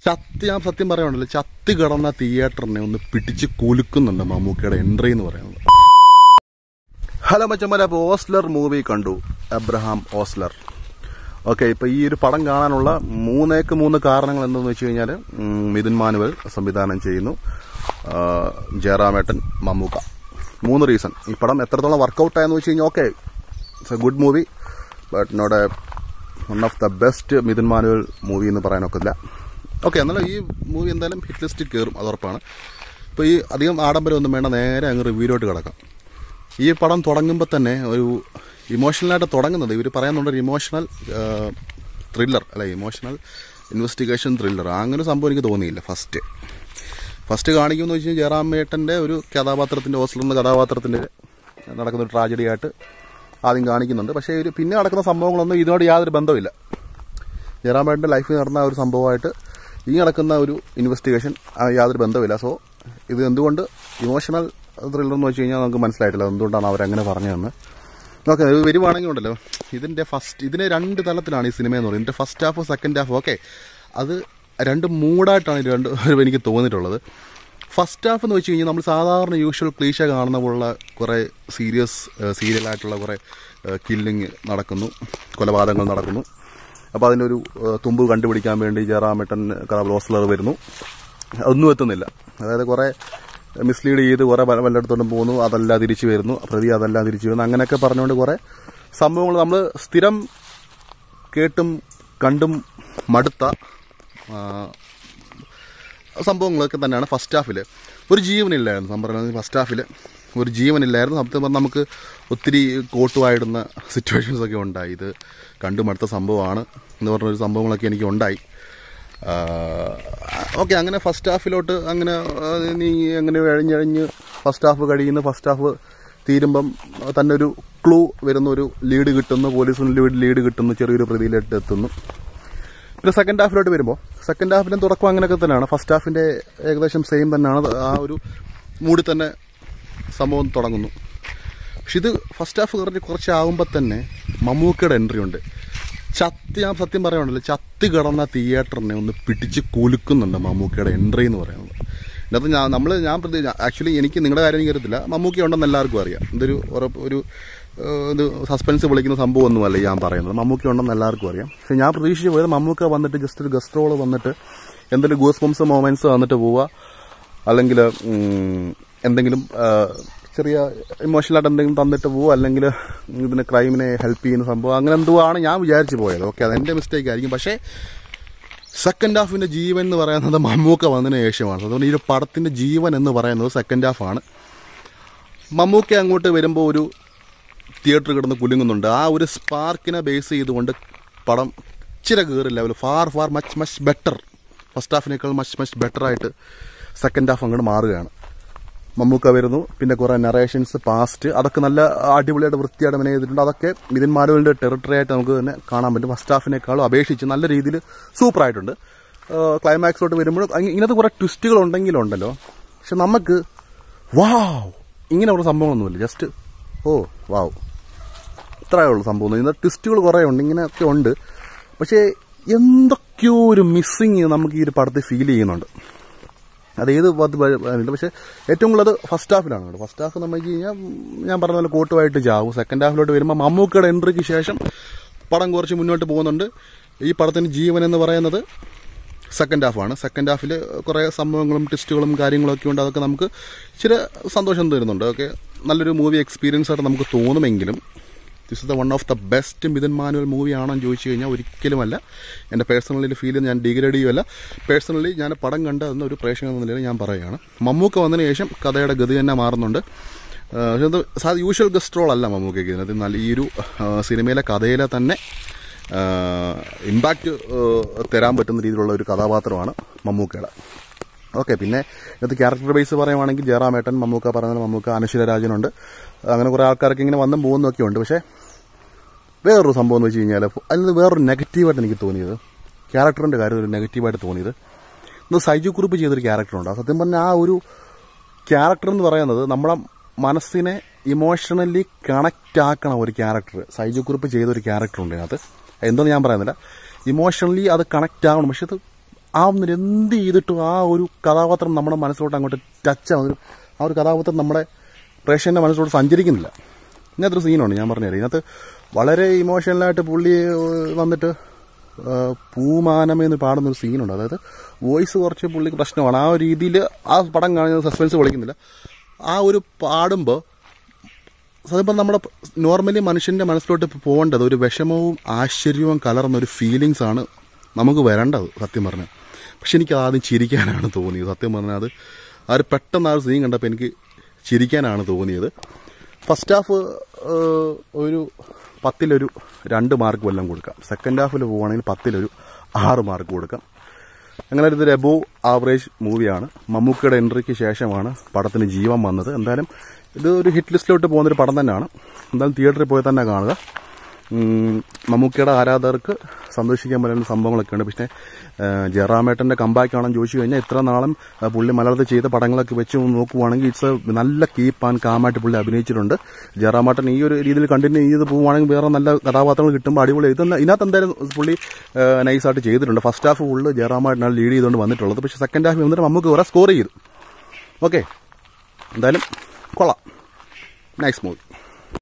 ചത്തി ഞാൻ സത്യം പറയാനുണ്ടല്ലോ ചത്തി കിടന്ന തിയേറ്ററിനെ ഒന്ന് പിടിച്ച് കുലുക്കുന്നുണ്ട് മമ്മൂക്കയുടെ എൻട്രി എന്ന് പറയുന്നത് ഹലോ മച്ചമ്മല അപ്പോൾ ഓസ്ലർ മൂവി കണ്ടു അബ്രഹാം ഓസ്ലർ ഓക്കെ ഇപ്പൊ ഈ ഒരു പടം കാണാനുള്ള മൂന്നേക്ക് മൂന്ന് കാരണങ്ങൾ എന്തെന്ന് വെച്ച് കഴിഞ്ഞാൽ മിഥുൻ മാനുവൽ സംവിധാനം ചെയ്യുന്നു ആ, ജയറാമേട്ടൻ മമ്മൂക്ക മൂന്ന് റീസൺ ഈ പടം എത്രത്തോളം വർക്കൗട്ട് ആയെന്ന് വെച്ച് കഴിഞ്ഞാൽ okay it's a good movie but not a one of the best Midhun Manuel movie എന്ന് പറയാനൊക്കില്ല ഓക്കെ എന്നാലും ഈ മൂവി എന്തായാലും ഹിറ്റ് ലിസ്റ്റിൽ കയറും അത് ഉറപ്പാണ് ഇപ്പോൾ ഈ അധികം ആഡംബരം ഒന്നും വേണ്ട നേരെ അങ്ങ് റിവ്യൂലോട്ട് കിടക്കാം ഈ പടം തുടങ്ങുമ്പോൾ തന്നെ ഒരു ഇമോഷണലായിട്ട് തുടങ്ങുന്നത് ഇവർ പറയുന്നുണ്ട് ഒരു ഇമോഷണൽ ത്രില്ലർ അല്ല ഇമോഷണൽ ഇൻവെസ്റ്റിഗേഷൻ ത്രില്ലർ അങ്ങനെ ഒരു സംഭവം എനിക്ക് തോന്നിയില്ല ഫസ്റ്റ് ഫസ്റ്റ് കാണിക്കുമെന്ന് വെച്ച് കഴിഞ്ഞാൽ ജയറാമേട്ടൻ്റെ ഒരു കഥാപാത്രത്തിൻ്റെ ഹോസ്റ്റലിൽ എന്ന കഥാപാത്രത്തിൻ്റെ നടക്കുന്ന ഒരു ട്രാജഡി ആയിട്ട് ആദ്യം കാണിക്കുന്നുണ്ട് പക്ഷേ ഒരു പിന്നെ നടക്കുന്ന സംഭവങ്ങളൊന്നും ഇതിനോട് യാതൊരു ബന്ധമില്ല ജയറാമേട്ടൻ്റെ ലൈഫിൽ നടന്ന ഒരു സംഭവമായിട്ട് ഈ നടക്കുന്ന ഒരു ഇൻവെസ്റ്റിഗേഷൻ യാതൊരു ബന്ധമില്ല സോ ഇത് എന്തുകൊണ്ട് ഇമോഷണൽ ത്രില്ലർ എന്ന് വെച്ച് കഴിഞ്ഞാൽ നമുക്ക് മനസ്സിലായിട്ടില്ല എന്തുകൊണ്ടാണ് അവരങ്ങനെ പറഞ്ഞതെന്ന് ഓക്കെ ഇത് വരുവാണെങ്കിൽ ഉണ്ടല്ലോ ഇതിൻ്റെ ഫസ്റ്റ് ഇതിന് രണ്ട് തലത്തിലാണ് ഈ സിനിമ എന്ന് പറയുന്നത് ഇതിൻ്റെ first half second half okay അത് രണ്ട് മൂഡായിട്ടാണ് ഇത് രണ്ട് എനിക്ക് തോന്നിയിട്ടുള്ളത് ഫസ്റ്റ് ഹാഫ് എന്ന് വെച്ച് കഴിഞ്ഞാൽ നമ്മൾ സാധാരണ യൂഷ്വൽ ക്ലീശ കാണുന്ന പോലുള്ള കുറേ സീരിയസ് സീരിയലായിട്ടുള്ള കുറേ കില്ലിങ് നടക്കുന്നു കൊലപാതകങ്ങൾ നടക്കുന്നു അപ്പോൾ അതിനൊരു ഏഹ്, തുമ്പ് കണ്ടുപിടിക്കാൻ വേണ്ടി ജയറാമേട്ടൻ കഥാബ്ലോസ്ലർ വരുന്നു ഒന്നും എത്തുന്നില്ല അതായത് കുറേ മിസ്ലീഡ് ചെയ്ത് കുറേ പല വല്ലയിടത്തോട്ടും പോകുന്നു അതല്ല തിരിച്ചു വരുന്നു പ്രതി അതല്ല തിരിച്ചു വരുന്നു അങ്ങനെയൊക്കെ പറഞ്ഞുകൊണ്ട് കുറേ സംഭവങ്ങൾ നമ്മൾ സ്ഥിരം കേട്ടും കണ്ടും മടുത്ത ആ, സംഭവങ്ങളൊക്കെ തന്നെയാണ് ഫസ്റ്റ് ഹാഫിൽ ഒരു ജീവനില്ലായിരുന്നു സംഭവം ഫസ്റ്റ് ഹാഫിൽ ഒരു ജീവനില്ലായിരുന്നു സത്യം പറഞ്ഞാൽ നമുക്ക് ഒത്തിരി കോട്ടുവായിടുന്ന സിറ്റുവേഷൻസ് ഒക്കെ ഉണ്ടായി ഇത് കണ്ടു മടുത്ത സംഭവമാണ് എന്ന് പറഞ്ഞൊരു സംഭവങ്ങളൊക്കെ എനിക്ക് ഉണ്ടായി ഓക്കെ അങ്ങനെ ഫസ്റ്റ് ഹാഫിലോട്ട് അങ്ങനെ ആ, നീ അങ്ങനെ എഴഞ്ഞഴഞ്ഞ് ഫസ്റ്റ് ഹാഫ് കഴിയുന്നു ഫസ്റ്റ് ഹാഫ് തീരുമ്പം തന്നെ ഒരു ക്ലൂ വരുന്ന ഒരു ലീഡ് കിട്ടുന്നു പോലീസിന് ലീഡ് ലീഡ് കിട്ടുന്നു ചെറിയൊരു പ്രതിയിലോട്ട് എത്തുന്നു പിന്നെ സെക്കൻഡ് ഹാഫിലോട്ട് വരുമ്പോൾ സെക്കൻഡ് ഹാഫിൻ്റെ തുടക്കം അങ്ങനെയൊക്കെ തന്നെയാണ് ഫസ്റ്റ് ഹാഫിൻ്റെ ഏകദേശം സെയിം തന്നെയാണ് ആ ഒരു മൂഡിൽ തന്നെ സംഭവം തുടങ്ങുന്നു പക്ഷെ ഇത് ഫസ്റ്റ് ഹാഫ് കുറച്ച് കുറച്ചാകുമ്പോൾ തന്നെ മമ്മൂക്കയുടെ എൻട്രി ഉണ്ട് ചത്തി ഞാൻ സത്യം പറയാനുണ്ടല്ലോ ചത്തി കിടന്ന തിയേറ്ററിനെ ഒന്ന് പിടിച്ച് കുലുക്കുന്നുണ്ട് മമ്മൂക്കയുടെ എൻട്രി എന്ന് പറയുന്നത് ഇതിനകത്ത് ഞാൻ നമ്മൾ ഞാൻ പ്രതി ആക്ച്വലി എനിക്ക് നിങ്ങളുടെ കാര്യം എനിക്ക് അറിയത്തില്ല മമ്മൂക്ക ഉണ്ടെന്ന് എല്ലാവർക്കും അറിയാം ഇതൊരു ഉറപ്പ് ഒരു ഏഹ്, ഇത് സസ്പെൻസ് വിളിക്കുന്ന സംഭവമൊന്നുമല്ല ഈ ഞാൻ പറയുന്നത് മമ്മൂക്ക ഉണ്ടെന്ന് എല്ലാവർക്കും അറിയാം പക്ഷെ ഞാൻ പ്രതീക്ഷിച്ച് പോയത് മമ്മൂക്ക വന്നിട്ട് ജസ്റ്റ് ഒരു ഗസ്റ്റ് റോൾ വന്നിട്ട് എന്തെങ്കിലും ഗൂസ് ബംസ് മൊമെന്റ്സ് വന്നിട്ട് പോവുക അല്ലെങ്കിൽ എന്തെങ്കിലും ആ, ചെറിയ ഇമോഷണലായിട്ട് എന്തെങ്കിലും തന്നിട്ട് പോവുക അല്ലെങ്കിൽ ഇതിന് ക്രൈമിനെ ഹെൽപ്പ് ചെയ്യുന്ന സംഭവം അങ്ങനെ എന്തോ ആണ് ഞാൻ വിചാരിച്ചു പോയത് ഓക്കെ അത് എൻ്റെ മിസ്റ്റേക്ക് ആയിരിക്കും പക്ഷേ സെക്കൻഡ് ഹാഫിൻ്റെ ജീവൻ എന്ന് പറയുന്നത് മമ്മൂക്ക വന്നതിന് ശേഷമാണ് അതുകൊണ്ട് ഈ ഒരു പടത്തിൻ്റെ ജീവൻ എന്ന് പറയുന്നത് സെക്കൻഡ് ഹാഫാണ് മമ്മൂക്ക അങ്ങോട്ട് വരുമ്പോൾ ഒരു തിയേറ്റർ കിടന്ന് കുലുങ്ങുന്നുണ്ട് ആ ഒരു സ്പാർക്കിനെ ബേസ് ചെയ്തുകൊണ്ട് പടം ഇച്ചിരി കയറി level far far much much better first ഹാഫിനേക്കാൾ മച്ച് മച്ച് ബെറ്റർ ആയിട്ട് സെക്കൻഡ് ഹാഫ് അങ്ങോട്ട് മാറുകയാണ് മമ്മൂക്ക വരുന്നു പിന്നെ കുറേ നറേഷൻസ് പാസ്റ്റ് അതൊക്കെ നല്ല അടിപൊളിയായിട്ട് വൃത്തിയായിട്ട് മെന ചെയ്തിട്ടുണ്ട് അതൊക്കെ മിഥുൻ മാലുവിൻ്റെ ടെറിട്ടറി ആയിട്ട് നമുക്ക് തന്നെ കാണാൻ പറ്റും ഫസ്റ്റ് ഹാഫിനേക്കാളും അപേക്ഷിച്ച് നല്ല രീതിയിൽ സൂപ്പറായിട്ടുണ്ട് ക്ലൈമാക്സിലോട്ട് വരുമ്പോൾ ഇങ്ങനത്തെ കുറേ ട്വിസ്റ്റുകൾ ഉണ്ടെങ്കിലുണ്ടല്ലോ പക്ഷെ നമുക്ക് വാവ് ഇങ്ങനെ ഒരു സംഭവമൊന്നുമില്ല ജസ്റ്റ് ഓ വാവ് ഇത്രയേ ഉള്ളൂ സംഭവം ഇന്ന് ട്വിസ്റ്റുകൾ കുറേ ഉണ്ട് ഇങ്ങനെയൊക്കെ ഉണ്ട് പക്ഷേ എന്തൊക്കെയോ ഒരു മിസ്സിങ് നമുക്ക് ഈ ഒരു പടത്തിൽ ഫീൽ ചെയ്യുന്നുണ്ട് അത് ഏത് പത്ത് പേരുണ്ട് പക്ഷേ ഏറ്റവും കൂടുതൽ ഫസ്റ്റ് ഹാഫിലാണ് കേട്ടോ ഫസ്റ്റ് ഹാഫ് നമ്മൾ കഴിഞ്ഞാൽ ഞാൻ പറഞ്ഞ പോലെ കോട്ടുമായിട്ട് ചാവും സെക്കൻഡ് ഹാഫിലോട്ട് വരുമ്പോൾ മമ്മൂക്കയുടെ എൻട്രിക്ക് ശേഷം പടം കുറച്ച് മുന്നോട്ട് പോകുന്നുണ്ട് ഈ പടത്തിന് ജീവൻ എന്ന് പറയുന്നത് സെക്കൻഡ് ഹാഫാണ് സെക്കൻഡ് ഹാഫിൽ കുറേ സംഭവങ്ങളും ടെസ്റ്റുകളും കാര്യങ്ങളൊക്കെ ഉണ്ട് അതൊക്കെ നമുക്ക് ഇച്ചിരി സന്തോഷം തരുന്നുണ്ട് ഓക്കെ നല്ലൊരു മൂവി എക്സ്പീരിയൻസ് ആയിട്ട് നമുക്ക് തോന്നുമെങ്കിലും this is the one of the best Midhun Manuel movie ആണോ എന്ന് ചോദിച്ചു കഴിഞ്ഞാൽ ഒരിക്കലുമല്ല എൻ്റെ പേഴ്സണലി ഫീൽ ഞാൻ ഡിഗ്രേഡ് ചെയ്യുമല്ല പേഴ്സണലി ഞാൻ പടം കണ്ട എന്ന ഒരു പ്രേക്ഷകൻ എന്ന നിലയിൽ ഞാൻ പറയുകയാണ് മമ്മൂക്ക വന്നതിന് ശേഷം കഥയുടെ ഗതി തന്നെ മാറുന്നുണ്ട് ആ, പക്ഷേ അത് സാ യൂഷ്വൽ ഗസ്റ്റ് റോൾ അല്ല മമ്മൂക്കയ്ക്ക് ഇതിനകത്ത് നല്ല ഈ ഒരു ആ, സിനിമയിലെ കഥയിലെ തന്നെ ഇമ്പാക്റ്റ് തരാൻ പറ്റുന്ന രീതിയിലുള്ള ഒരു കഥാപാത്രമാണ് മമ്മൂക്കയുടെ ഓക്കെ പിന്നെ ഇതിനകത്ത് ക്യാരക്ടർ ബേസ് പറയുവാണെങ്കിൽ ജയറാമേട്ടൻ മമ്മൂക്ക പറയുന്ന മമ്മൂക്ക അനശ്വര രാജനുണ്ട് അങ്ങനെ കുറേ ആൾക്കാർക്ക് ഇങ്ങനെ വന്നും പോകുന്നൊക്കെ ഉണ്ട് പക്ഷേ വേറൊരു സംഭവം എന്ന് വെച്ച് കഴിഞ്ഞാൽ അതിൽ നിന്ന് വേറൊരു നെഗറ്റീവായിട്ട് എനിക്ക് തോന്നിയത് ക്യാരക്ടറിൻ്റെ കാര്യം ഒരു നെഗറ്റീവായിട്ട് തോന്നിയത് ഇന്ന് സൈജു കുറിപ്പ് ചെയ്തൊരു ക്യാരക്ടറുണ്ട് ആ സത്യം പറഞ്ഞാൽ ആ ഒരു ക്യാരക്ടർ എന്ന് പറയുന്നത് നമ്മുടെ മനസ്സിനെ ഇമോഷണലി കണക്റ്റ് ആക്കണ ഒരു ക്യാരക്ടർ സൈജു കുറിപ്പ് ചെയ്ത ഒരു ക്യാരക്ടർ ഉണ്ട് അതിനകത്ത് എന്തെന്ന് ഞാൻ പറയുന്നില്ല ഇമോഷണലി അത് കണക്റ്റ് ആവണം പക്ഷെ അത് ആവുന്നില്ല എന്ത് ചെയ്തിട്ടും ആ ഒരു കഥാപാത്രം നമ്മുടെ മനസ്സിലോട്ട് അങ്ങോട്ട് ടച്ച് ആവുന്ന ആ ഒരു കഥാപാത്രം നമ്മുടെ പ്രേക്ഷകന്റെ മനസ്സിലോട്ട് സഞ്ചരിക്കുന്നില്ല ഇതിനകത്തൊരു സീനുണ്ട് ഞാൻ പറഞ്ഞുതരാം ഇതിനകത്ത് വളരെ ഇമോഷണലായിട്ട് പുള്ളി ഏഹ്, വന്നിട്ട് ഏഹ്, പൂമാനമെന്ന് പാടുന്ന ഒരു സീനുണ്ട് അതായത് വോയിസ് കുറച്ച് പുള്ളിക്ക് പ്രശ്നമാണ് ആ ഒരു രീതിയിൽ ആ പടം കാണുന്നത് സസ്പെൻസ് പൊളിക്കുന്നില്ല ആ ഒരു പാടുമ്പോൾ അതിപ്പോൾ നമ്മുടെ നോർമലി മനുഷ്യൻ്റെ മനസ്സിലോട്ട് പോകേണ്ടത് ഒരു വിഷമവും ആശ്ചര്യവും കലർന്ന ഒരു ഫീലിങ്സ് ആണ് നമുക്ക് വരേണ്ടത് സത്യം പറഞ്ഞാൽ പക്ഷെ എനിക്ക് ആദ്യം ചിരിക്കാനാണ് തോന്നിയത് സത്യം പറഞ്ഞാൽ അത് ആ ഒരു പെട്ടെന്ന് ആ ഒരു സീൻ കണ്ടപ്പോൾ എനിക്ക് ചിരിക്കാനാണ് തോന്നിയത് ഫസ്റ്റ് ഹാഫ് ഒരു പത്തിലൊരു രണ്ട് മാർക്ക് വല്ലതും കൊടുക്കാം സെക്കൻഡ് ഹാഫിൽ പോവുകയാണെങ്കിൽ പത്തിലൊരു ആറ് മാർക്ക് കൊടുക്കാം അങ്ങനെ ഇതൊരു എബോവ് ആവറേജ് മൂവിയാണ് മമ്മൂക്കയുടെ എൻട്രിക്ക് ശേഷമാണ് പടത്തിന് ജീവൻ വന്നത് എന്തായാലും ഇത് ഒരു ഹിറ്റ് ലിസ്റ്റിലോട്ട് പോകുന്നൊരു പടം തന്നെയാണ് എന്തായാലും തിയേറ്ററിൽ പോയി തന്നെ കാണുക ഉം, മമ്മൂക്കയുടെ ആരാധകർക്ക് സന്തോഷിക്കാൻ പറ്റുന്ന സംഭവങ്ങളൊക്കെ ഉണ്ട് പക്ഷേ ആ, ജയറാമേട്ടൻ്റെ കമ്പാക്ക് ആണെന്ന് ചോദിച്ചു കഴിഞ്ഞാൽ ഇത്ര നാളും ആ, പുള്ളി മലയാളത്തിൽ ചെയ്ത പടങ്ങളൊക്കെ വെച്ച് നോക്കുവാണെങ്കിൽ ഇറ്റ്സ് എ നല്ല കീപ്പ് ആൻഡ് കാമായിട്ട് പുള്ളി അഭിനയിച്ചിട്ടുണ്ട് ജയറാമേട്ടൻ ഈ ഒരു രീതിയിൽ കണ്ടിന്യൂ ചെയ്ത് പോവുകയാണെങ്കിൽ വേറെ നല്ല കഥാപാത്രങ്ങൾ കിട്ടുമ്പോൾ അടിപൊളി ഇതൊന്നും ഇതിനകത്ത് എന്തായാലും പുള്ളി നൈസായിട്ട് ചെയ്തിട്ടുണ്ട് ഫസ്റ്റ് ഹാഫ് ഫുള്ള് ജയറാമായിട്ടാണ് ലീഡ് ചെയ്തുകൊണ്ട് വന്നിട്ടുള്ളത് പക്ഷേ സെക്കൻഡ് ഹാഫ് വന്നിട്ട് നമുക്ക് കുറെ സ്കോർ ചെയ്തു ഓക്കെ എന്തായാലും കൊള്ളാം നൈസ് മൂവി